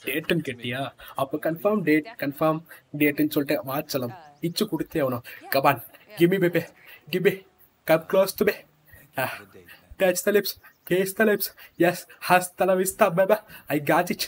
டேட்டுன்னு கேட்டியா அப்ப confirm date confirm டேட்டுன்னு சொல்லிட்டு வாட்சலம் இச்சு கொடுத்தே ஆகணும் கபான் கிமி பேபே கிபி come close to bae touch the lips kiss the lips yes ஹஸ் தல விஸ்தா பேபா ஐ காட் இட்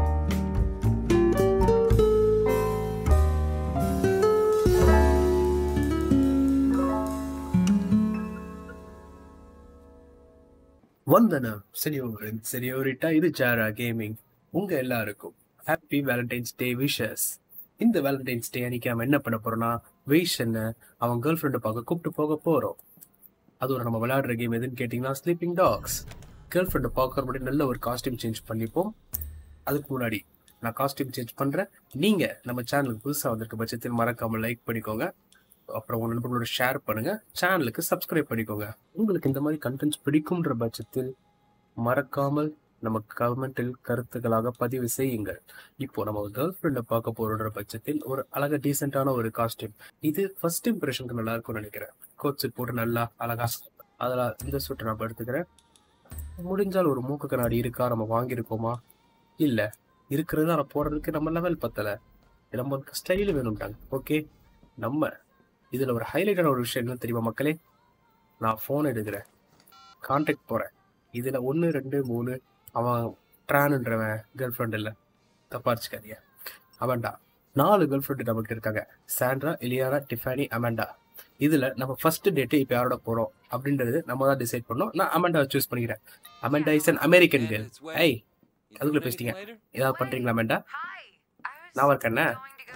வந்தனம் செனியோரின் செனியோரிட்டா இது ஜாரா கேமிங் உங்க எல்லாருக்கும் ஹாப்பி வேலண்டைன்ஸ் டே விஷஸ் இந்த வேலண்டைன்ஸ் டே அன்னைக்கு அவன் என்ன பண்ண போறோம்னா வெய்ஷன்னு அவன் கேர்ள் ஃப்ரெண்டை பார்க்க கூப்பிட்டு போக போறோம் அதோட நம்ம விளையாடுற கேம் எதுன்னு கேட்டிங்கன்னா ஸ்லீப்பிங் டாக்ஸ் கேர்ள் ஃப்ரெண்டை பார்க்குற முன்னாடி நல்ல ஒரு காஸ்டியூம் சேஞ்ச் பண்ணிப்போம் அதுக்கு முன்னாடி நான் காஸ்டியூம் சேஞ்ச் பண்ணுறேன் நீங்கள் நம்ம சேனலுக்கு புதுசாக வந்திருக்க பட்சத்தில் மறக்காமல் லைக் பண்ணிக்கோங்க அப்புறம் உங்கள் நண்பர்களோட ஷேர் பண்ணுங்கள் சேனலுக்கு சப்ஸ்கிரைப் பண்ணிக்கோங்க உங்களுக்கு இந்த மாதிரி கண்டென்ட்ஸ் பிடிக்கும்ன்ற பட்சத்தில் மறக்காமல் நம்ம கமெண்டில் கருத்துக்களாக பதிவு செய்யுங்கள் இப்போ நம்ம கேர்ள் ஃப்ரெண்டை பார்க்க போறோன்ற பட்சத்தில் ஒரு அழகா டீசென்டான ஒரு காஸ்டியூம் இது ஃபர்ஸ்ட் இம்ப்ரெஷனுக்கு நல்லா இருக்கும்னு நினைக்கிறேன் கோட் செட் போட்டு நல்லா அழகா அதில் இந்த சூட்டை நான் எடுத்துக்கிறேன் முடிஞ்சால் ஒரு மூக்கு கண்ணாடி இருக்கா நம்ம வாங்கியிருக்கோமா இல்லை இருக்கிறது ஆனால் போடுறதுக்கு நம்ம லெவல் பத்தலை நம்மளுக்கு ஸ்டைல் வேணும்ட்டாங்க ஓகே நம்ம இதில் ஒரு ஹைலைட்டான ஒரு விஷயம் என்ன தெரியுமா மக்களே நான் ஃபோன் எடுக்கிறேன் கான்டாக்ட் போகிறேன் இதில் ஒன்று ரெண்டு மூணு அவன் ட்ரான்ன்றவன் கேர்ள் ஃப்ரெண்ட் இல்லை தப்பா அடிச்சுக்காதீங்க அமண்டா நாலு கேர்ள் ஃப்ரெண்டு நமக்கு இருக்காங்க சாண்ட்ரா இலியானா டிஃபானி அமண்டா இதில் நம்ம ஃபர்ஸ்ட் டேட்டு இப்போ யாரோட போகிறோம் அப்படின்றது நம்ம தான் டிசைட் பண்ணோம் நான் அமண்டாவை சூஸ் பண்ணிக்கிறேன் Amanda is an American girl ஐய் அதுக்குள்ள பேசிட்டீங்க ஏதாவது பண்ணுறீங்களா அமண்டா நான் இருக்கேண்ணே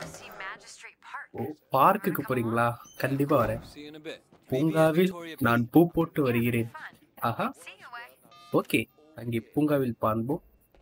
ஓ பார்க்குக்கு போறீங்களா கண்டிப்பா வரேன் பூங்காவில் நான் பூ போட்டு வருகிறேன் ஆஹா ஓகே அங்கே பூங்காவில் பான்போம்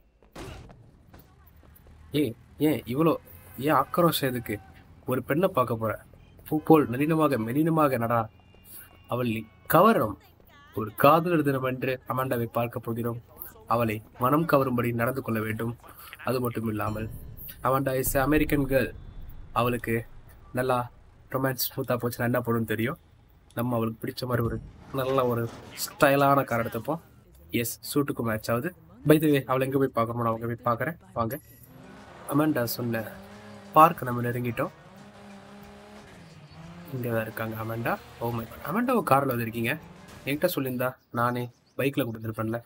ஏ ஏன் இவ்வளோ ஏன் ஆக்ரோஷம் எதுக்கு ஒரு பெண்ணை பார்க்க போற பூ போல் நளினமாக மெலினமாக நடா அவள் கவரும் ஒரு காதலர் தினம் என்று அமாண்டாவை பார்க்க போகிறோம் அவளை மனம் கவரும்படி நடந்து கொள்ள வேண்டும் அது மட்டும் இல்லாமல் அமாண்டா இஸ் அமெரிக்கன் கேர்ள் அவளுக்கு நல்லா ரொமான்ஸ் ஸ்மூத்தாக போச்சுன்னா என்ன போடுன்னு தெரியும் நம்ம அவளுக்கு பிடிச்ச மாதிரி ஒரு நல்ல ஒரு ஸ்டைலான கார் எடுத்துப்போம் எஸ் சூட்டுக்கு மேட்ச் ஆகுது பைதவே அவளை எங்கே போய் பார்க்கணும் நான் அவங்க போய் பார்க்குறேன் வாங்க அமேண்டா சொன்ன பார்க் நம்ம நெருங்கிட்டோம் இங்கே தான் இருக்காங்க Amanda oh my God Amanda காரில் வந்திருக்கீங்க என்கிட்ட சொல்லியிருந்தா நானே பைக்கில் கொடுத்துருப்பேன்ல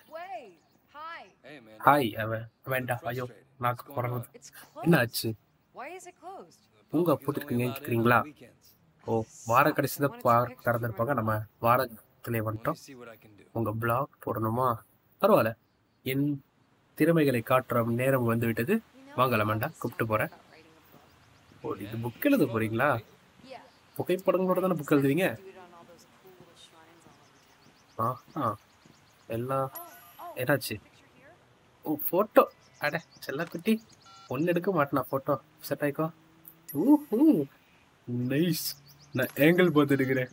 ஹாய் அவன் அமேண்டா ஐயோ நான் பிறந்தது என்ன ஆச்சு பூங்கா போட்டுருக்கீங்க கேட்குறீங்களா ஓ வார கடைசி தான் பார்க் திறந்துருப்பாங்க நம்ம வாரத்திலே வந்துட்டோம் உங்கள் பிளாக் போடணுமா பரவாயில்ல என் திறமைகளை காட்டுற நேரம் வந்து விட்டது வாங்கல மேண்டா கூப்பிட்டு போகிறேன் ஓ இது புக் எழுத போகிறீங்களா புகைப்படங்களோட தானே புக் எழுதுவீங்க ஆ ஆ எல்லாம் என்னாச்சு ஓ ஃபோட்டோ அட செல்லக்குட்டி ஒன்று எடுக்க மாட்டேனா ஃபோட்டோ செட் ஆயிக்கோ ஊஹூ நைஸ் நான் ஏங்கிள் பார்த்து எடுக்கிறேன்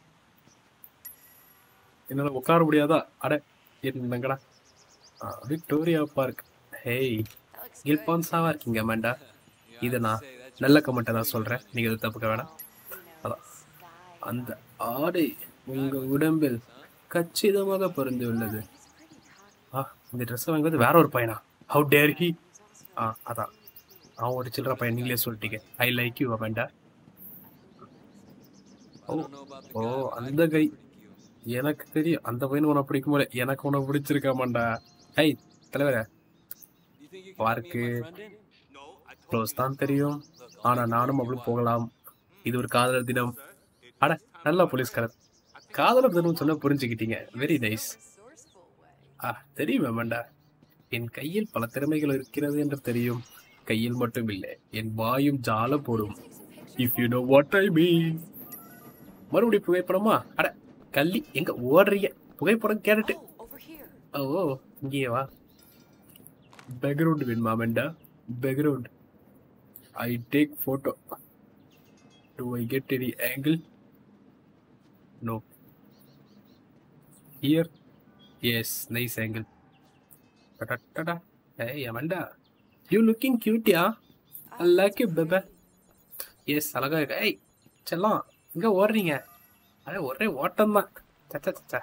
என்னால் உட்கார முடியாதா அட என்னங்கடா விக்டோரியா பார்க் ஹேய் இல்பான்ஸாவா இருக்கீங்க அமேண்டா இதை நான் நல்ல கமெண்ட்டை தான் சொல்கிறேன் நீங்கள் எதுவும் தப்புக்க வேணாம் அதான் அந்த ஆடை உங்கள் உடம்பில் கச்சிதமாக பொருந்து உள்ளது ஆ இந்த ட்ரெஸ்ஸை வாங்குறது வேற ஒரு பையனா ஹவு டேர் ஹி ஆ அதான் அவன் ஒரு சில்லற பையன் நீங்களே சொல்லிட்டீங்க I like you Amanda oh oh அந்த கை எனக்கு தெரியும் அந்த பையன் உனக்கு பிடிக்கும் போல எனக்கு உனக்கு பிடிச்சிருக்காமாண்டா ஐய் தலைவரே பார்க்கு க்ளோஸ் தான் தெரியும் ஆனா நானும் அவளும் போகலாம் இது ஒரு காதலர் தினம் அட நல்ல போலீஸ்காரர் காதலர் தினம் சொன்ன புரிஞ்சுக்கிட்டீங்க வெரி நைஸ் ஆ தெரியும் அமேண்டா என் கையில் பல திறமைகள் இருக்கிறது என்று தெரியும் கையில் மட்டும் இல்லை என் வாயும் ஜால போடும் if you know what I mean மறுபடியும் புகைப்படமா அட கள்ளி எங்க ஓடுறீங்க புகைப்படம் கேட்டுட்டு ஓ இங்கேயே வா பேக்ரவுண்ட் வேணுமா Amanda background I take photo to I get any angle no here yes nice angle tada hey Amanda you looking கியூட்டியா I like you baby yes அழகா இருக்கு ஏய் செல்லம் எங்க ஓடுறீங்க அடே ஒரே ஓட்டம் தான் சச்சா சச்சா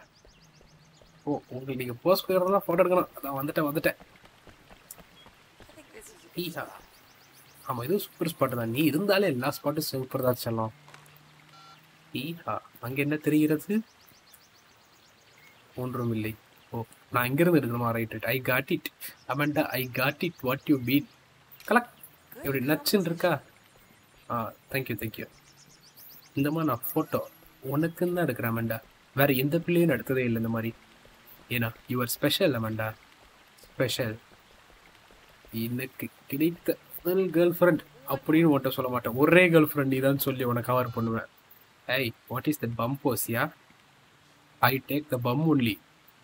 ஓ உங்களுக்கு நீங்கள் போஸ்ட் போயிடுறதா ஃபோட்டோ எடுக்கணும் அதான் வந்துட்டேன் வந்துட்டேன் ஈஹா ஆமாம் இதுவும் சூப்பர் ஸ்பாட் தான் நீ இருந்தாலே எல்லா ஸ்பாட்டும் சூப்பர் தான் செல்லம் ஈஹா அங்கே என்ன தெரிகிறது ஒன்றும் இல்லை ஓ நான் இங்கிருந்து எடுக்கணுமா right right I got it Amanda I got it what you beat கலக் இப்படி நச்சுன்னு இருக்கா ஆ தேங்க்யூ தேங்க்யூ இந்த மாதிரி நான் ஃபோட்டோ உனக்குன்னு தான் எடுக்கிறேன் அமண்டா வேற எந்த பிள்ளையும் எடுத்ததே இல்லை இந்த மாதிரி ஏன்னா யுவர் ஸ்பெஷல் அமண்டா ஸ்பெஷல் எனக்கு கிடைத்த முதல் கேர்ள் ஃப்ரெண்ட் அப்படின்னு உன்கிட்ட சொல்ல மாட்டேன் ஒரே கேர்ள் ஃப்ரெண்ட் தான் சொல்லி உனக்கு கவர் பண்ணுவேன் ஐய் வாட் இஸ் த பம் போசியா ஐ take the bum only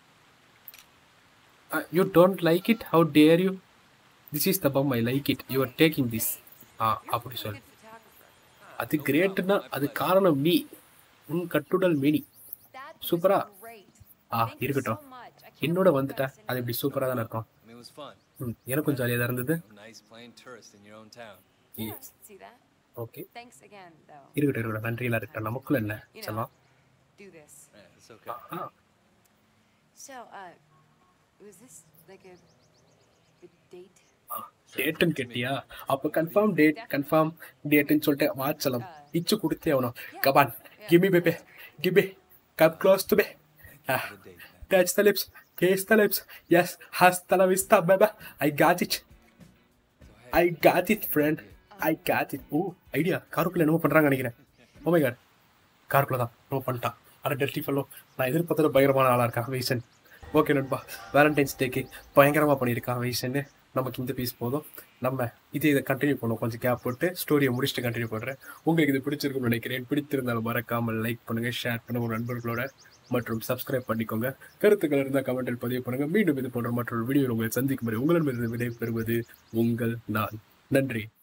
you don't like it how dare you this is the bum I like it you are taking this ah அப்படி சொல் அது கிரேட்டுன்னா அது காரணம் நீ உன் கட்டுடல் மினி சூப்பரா ஆ இருக்கட்டும் என்னோட வந்துட்டா அது இப்படி சூப்பராக தானே இருக்கும் I mean, it was fun. ம் எனக்கும் ஜாலியாக தான் இருந்தது Nice playing tourist in your own town. Okay Thanks again, though. இருக்கட்டும் இருக்கட்டும் நன்றியெல்லாம் இருக்கட்டும் நமக்குள்ள என்ன You know, சொல்லலாம் do this. Yeah, it's okay. Ah So, uh, was this like a, a date? டேட்டுன்னு கேட்டியா அப்போ கன்ஃபார்ம் டேட் கன்ஃபார்ம் டேட்டுன்னு சொல்லிட்டு வாட்சலம் இச்சு கொடுத்தே ஆகணும் கபான் கிமி பேபே கிபி கப் க்ளோஸ் டு பே The date, man. Touch the lips taste the lips yes ஹஸ்த ல விஸ்தா பேபா I got it I got it friend I got it oh idea காருக்குள்ள என்னமோ பண்ணுறாங்க நினைக்கிறேன் ஓ மை காட் காருக்குள்ள தான் என்னமோ பண்ணிட்டான் அட டெல்டி ஃபல்லோ நான் எதிர்பார்த்தது பயங்கரமான ஆளாக இருக்கான் வெய்சன் ஓகே நண்பா வேலண்டைன்ஸ் டேக்கு பயங்கரமாக பண்ணியிருக்கான் வெய்சன்னு நமக்கு இந்த பீஸ் போதும் நம்ம இதே இதை கண்டினியூ பண்ணுவோம் கொஞ்சம் கேப் போட்டு ஸ்டோரியை முடிச்சுட்டு கண்டினியூ பண்ணுறேன் உங்களுக்கு இது பிடிச்சிருக்கும்னு நினைக்கிறேன் பிடித்திருந்தாலும் மறக்காமல் லைக் பண்ணுங்கள் ஷேர் பண்ணுங்க உங்கள் நண்பர்களோட மற்றும் சப்ஸ்கிரைப் பண்ணிக்கோங்க கருத்துக்கள் இருந்தால் கமெண்டில் பதிவு பண்ணுங்க மீண்டும் இது போன்ற மற்றொரு வீடியோ உங்களை சந்திக்கும் வரை உங்களிடமிருந்து விடை பெறுவது உங்கள் நான் நன்றி